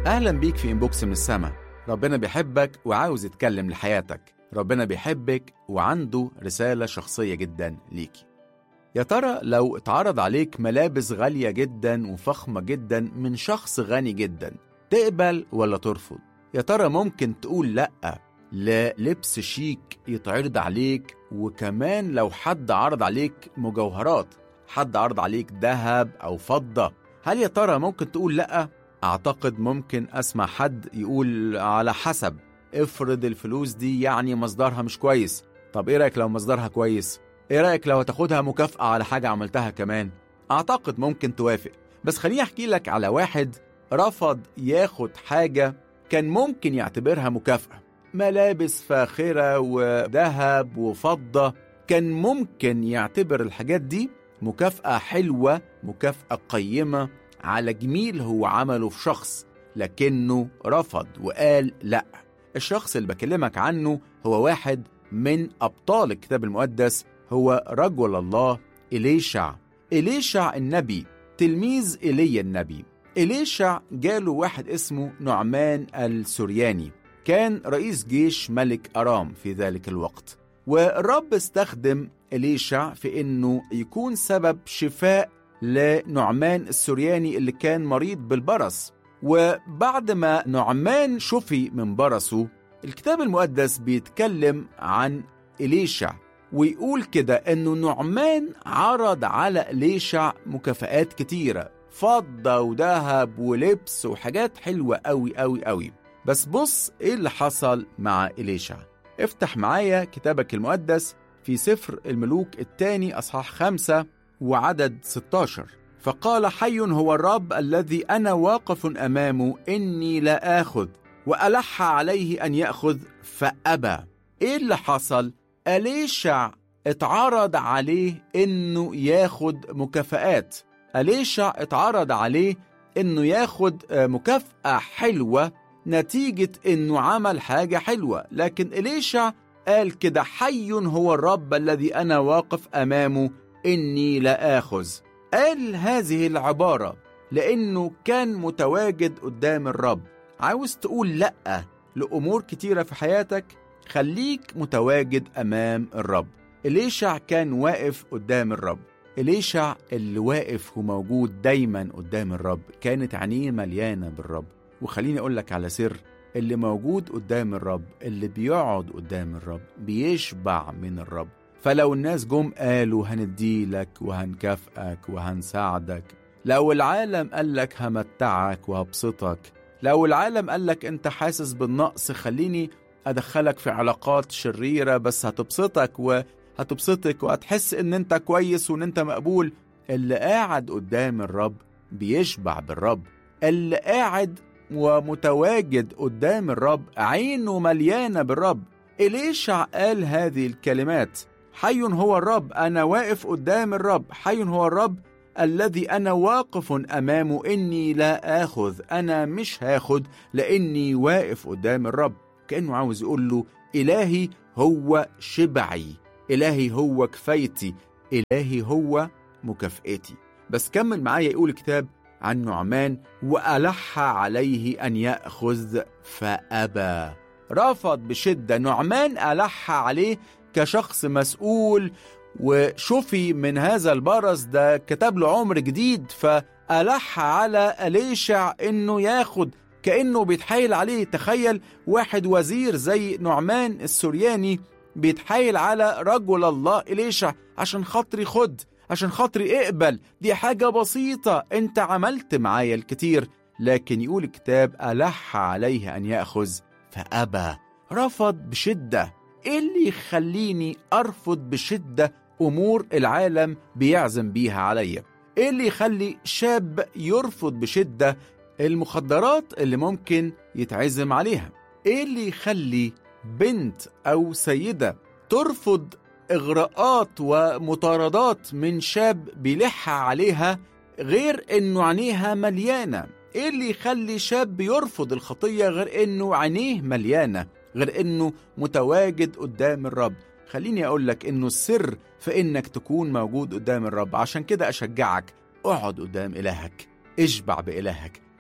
أهلا بيك في إنبوكس من السما ربنا بيحبك وعاوز يتكلم لحياتك ربنا بيحبك وعنده رسالة شخصية جدا ليكي يا ترى لو اتعرض عليك ملابس غالية جدا وفخمة جدا من شخص غني جدا تقبل ولا ترفض يا ترى ممكن تقول لأ للبس شيك يتعرض عليك وكمان لو حد عرض عليك مجوهرات حد عرض عليك ذهب أو فضة هل يا ترى ممكن تقول لأ؟ أعتقد ممكن أسمع حد يقول على حسب افرض الفلوس دي يعني مصدرها مش كويس طب إيه رأيك لو مصدرها كويس؟ إيه رأيك لو هتاخدها مكافأة على حاجة عملتها كمان؟ أعتقد ممكن توافق بس خليني أحكي لك على واحد رفض ياخد حاجة كان ممكن يعتبرها مكافأة ملابس فاخرة وذهب وفضة كان ممكن يعتبر الحاجات دي مكافأة حلوة مكافأة قيمة على جميل هو عمله في شخص لكنه رفض وقال لا الشخص اللي بكلمك عنه هو واحد من أبطال الكتاب المقدس هو رجل الله إليشع إليشع النبي تلميذ إيليا النبي إليشع جاله واحد اسمه نعمان السورياني كان رئيس جيش ملك أرام في ذلك الوقت والرب استخدم إليشع في إنه يكون سبب شفاء لنعمان السورياني اللي كان مريض بالبرص وبعد ما نعمان شفي من برصه الكتاب المقدس بيتكلم عن إليشع ويقول كده إنه نعمان عرض على إليشع مكافآت كتيرة فضة وذهب ولبس وحاجات حلوة أوي أوي أوي بس بص إيه اللي حصل مع إليشع افتح معايا كتابك المقدس في سفر الملوك الثاني أصحاح خمسة وعدد 16 فقال حي هو الرب الذي أنا واقف أمامه إني لا آخذ وألح عليه أن يأخذ فأبى إيه اللي حصل؟ أليشع اتعرض عليه إنه ياخد مكافآت أليشع اتعرض عليه إنه ياخد مكافأة حلوة نتيجة إنه عمل حاجة حلوة لكن إليشع قال كده حي هو الرب الذي أنا واقف أمامه إني لا آخذ قال هذه العبارة لأنه كان متواجد قدام الرب عاوز تقول لأ لأمور كتيرة في حياتك خليك متواجد أمام الرب إليشع كان واقف قدام الرب إليشع اللي واقف وموجود دايما قدام الرب كانت عينيه مليانة بالرب وخليني أقول لك على سر اللي موجود قدام الرب اللي بيقعد قدام الرب بيشبع من الرب فلو الناس جم قالوا هنديلك وهنكافئك وهنساعدك لو العالم قالك همتعك وهبسطك لو العالم قالك انت حاسس بالنقص خليني ادخلك في علاقات شريرة بس هتبسطك وهتبسطك وهتحس ان انت كويس وان انت مقبول اللي قاعد قدام الرب بيشبع بالرب اللي قاعد ومتواجد قدام الرب عينه مليانة بالرب إليشع قال هذه الكلمات حي هو الرب أنا واقف قدام الرب حي هو الرب الذي أنا واقف أمامه إني لا آخذ أنا مش هاخد لأني واقف قدام الرب كأنه عاوز يقول له إلهي هو شبعي إلهي هو كفايتي إلهي هو مكافئتي بس كمل معايا يقول الكتاب عن نعمان وألح عليه أن يأخذ فأبى رفض بشدة نعمان ألح عليه كشخص مسؤول وشفي من هذا البرص ده كتب له عمر جديد فألح على أليشع إنه ياخد كأنه بيتحايل عليه تخيل واحد وزير زي نعمان السورياني بيتحايل على رجل الله إليشع عشان خاطري خد عشان خاطري اقبل دي حاجة بسيطة انت عملت معايا الكتير لكن يقول الكتاب ألح عليه أن يأخذ فأبى رفض بشدة ايه اللي يخليني أرفض بشدة أمور العالم بيعزم بيها عليا ايه اللي يخلي شاب يرفض بشدة المخدرات اللي ممكن يتعزم عليها ايه اللي يخلي بنت أو سيدة ترفض إغراءات ومطاردات من شاب بيلح عليها غير إنه عينيها مليانة إيه اللي يخلي شاب يرفض الخطية غير إنه عينيه مليانة غير إنه متواجد قدام الرب خليني أقول لك إنه السر في إنك تكون موجود قدام الرب عشان كده أشجعك اقعد قدام إلهك اشبع بإلهك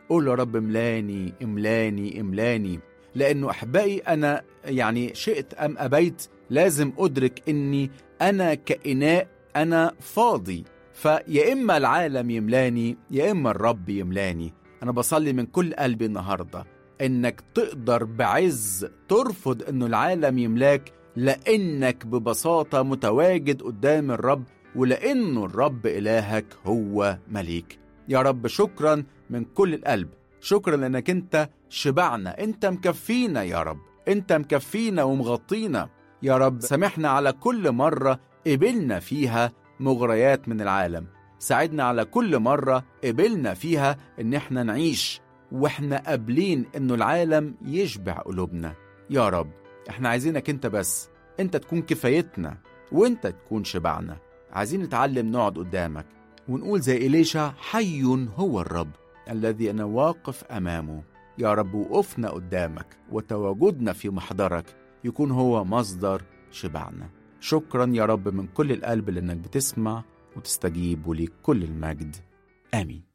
قول يا رب املاني املاني املاني لأنه أحبائي أنا يعني شئت أم أبيت لازم أدرك إني أنا كإناء أنا فاضي فيا إما العالم يملاني يا إما الرب يملاني أنا بصلي من كل قلبي النهاردة إنك تقدر بعز ترفض إنه العالم يملاك لأنك ببساطة متواجد قدام الرب ولأنه الرب إلهك هو مليك يا رب شكرا من كل القلب شكرا لأنك أنت شبعنا أنت مكفينا يا رب أنت مكفينا ومغطينا يا رب سامحنا على كل مرة قبلنا فيها مغريات من العالم ساعدنا على كل مرة قبلنا فيها إن احنا نعيش واحنا قابلين إنه العالم يشبع قلوبنا يا رب احنا عايزينك انت بس انت تكون كفايتنا وانت تكون شبعنا عايزين نتعلم نقعد قدامك ونقول زي إليشا حي هو الرب الذي أنا واقف أمامه يا رب وقفنا قدامك وتواجدنا في محضرك يكون هو مصدر شبعنا شكرا يا رب من كل القلب لأنك بتسمع وتستجيب وليك كل المجد آمين